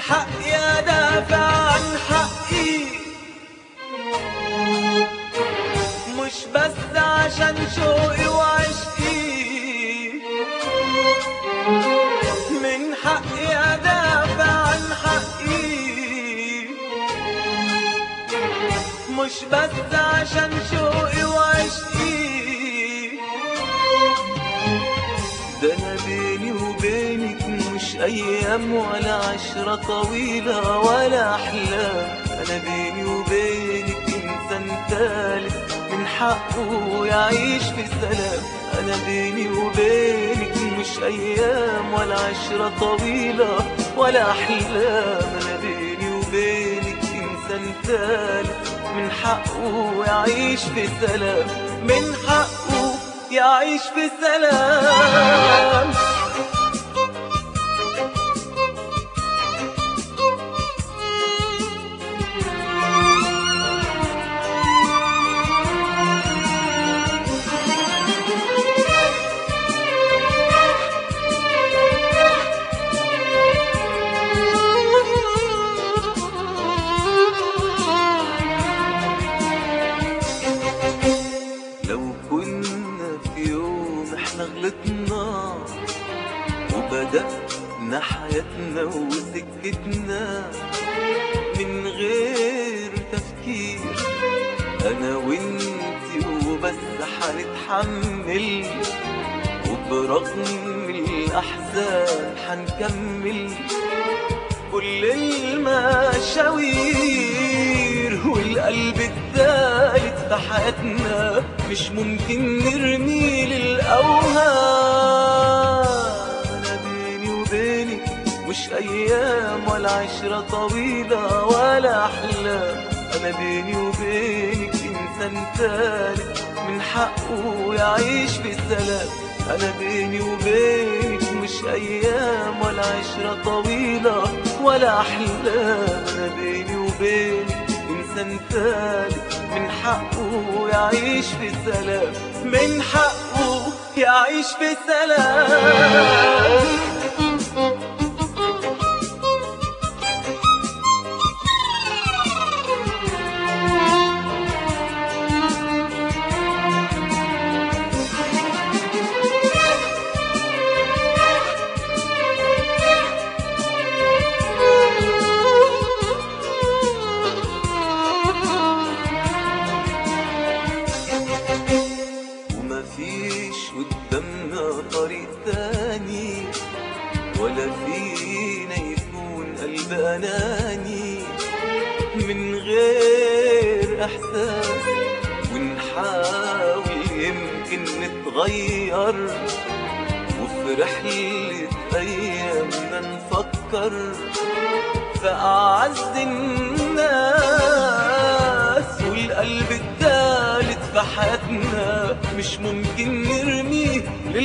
حقي ادافع عن حقي مش بس عشان شوقي وعشقي من حقي ادافع عن حقي مش بس عشان شوقي وعشقي ده انا بيني وبينك مش ايام ولا عشرة طويلة ولا احلام انا بيني وبينك انسان تالت من حقه يعيش في سلام انا بيني وبينك مش ايام ولا عشرة طويلة ولا احلام انا بيني وبينك انسان تالت من حقه يعيش في سلام من حقه يعيش في سلام لو كنا في يوم احنا غلطنا وبدأنا حياتنا وسكتنا من غير تفكير انا وانتي وبس هنتحمل وبرغم الاحزان هنكمل كل المشاوير والقلب الثالث في حياتنا مش ممكن نرميه للأوهام أنا بيني وبينك مش أيام ولا عشرة طويلة ولا أحلام أنا بيني وبينك إنسان ثالث من حقه يعيش في سلام أنا بيني وبينك مش أيام ولا عشرة طويلة ولا أحلام أنا بيني وبينك إنسان ثالث من حقه يعيش في سلام من حقه يعيش في سلام ومفيش قدامنا طريق تاني ولا فينا يكون قلب أناني من غير إحساس ونحاول يمكن نتغير وفي رحلة أيامنا نفكر في أعز الناس والقلب الثالث في حياتنا مش ممكن نرميه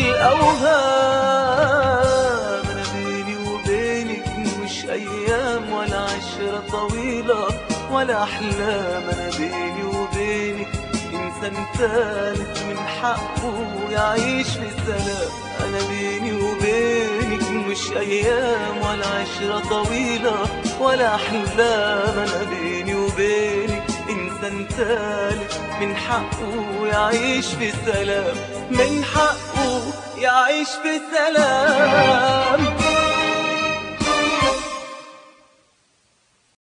للأوهام أنا بيني وبينك مش أيام ولا عشرة طويلة ولا أحلام أنا بيني وبينك إنسان ثالث من حقه يعيش في سلام أنا بيني وبينك مش أيام ولا عشرة طويلة ولا أحلام أنا بيني وبينك إنسان ثالث من حقه يعيش في سلام من حقه يعيش في سلام